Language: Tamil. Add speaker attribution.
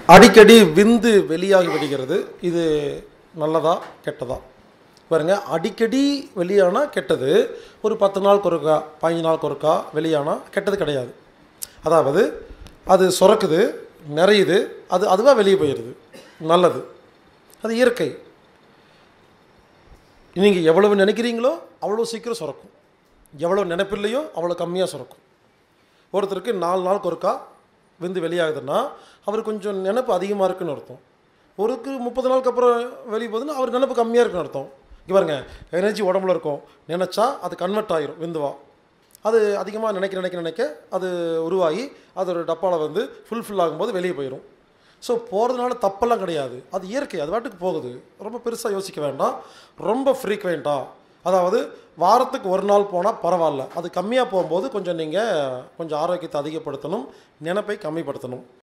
Speaker 1: அடிக்கடி விந்து வெளியாகி விடுகிறது இது நல்லதா கெட்டதா பாருங்க அடிக்கடி வெளியானா கெட்டது ஒரு பத்து நாள் ஒருக்கா பதினஞ்சு நாள் ஒருக்கா வெளியானா கெட்டது கிடையாது அதாவது அது சுரக்குது நிறையுது அது அதுவாக வெளியே போயிடுது நல்லது அது இயற்கை நீங்கள் எவ்வளவு நினைக்கிறீங்களோ அவ்வளோ சீக்கிரம் சுரக்கும் எவ்வளோ நினைப்பில்லையோ அவ்வளோ கம்மியாக சுரக்கும் ஒருத்தருக்கு நாலு நாளுக்கு ஒருக்கா விந்து வெளியாகுதுன்னா அவர் கொஞ்சம் நினைப்பு அதிகமாக இருக்குன்னு அர்த்தம் ஒருக்கு முப்பது நாளுக்கு அப்புறம் வெளியே போகுதுன்னா அவர் நினைப்பு கம்மியாக இருக்குன்னு அர்த்தம் இங்கே பாருங்க எனர்ஜி உடம்புல இருக்கும் நினச்சா அது கன்வெர்ட் ஆகிரும் விந்துவா அது அதிகமாக நினைக்க நினைக்க நினைக்க அது உருவாகி அது ஒரு டப்பாவில் வந்து ஃபுல்ஃபில் ஆகும்போது வெளியே போயிடும் ஸோ போகிறதுனால தப்பெல்லாம் கிடையாது அது இயற்கை அது பாட்டுக்கு போகுது ரொம்ப பெருசாக யோசிக்க வேண்டாம் ரொம்ப ஃப்ரீக்வெண்ட்டாக அதாவது வாரத்துக்கு ஒரு நாள் போனால் பரவாயில்ல அது கம்மியாக போகும்போது கொஞ்சம் நீங்கள் கொஞ்சம் ஆரோக்கியத்தை அதிகப்படுத்தணும் நினைப்பை கம்மிப்படுத்தணும்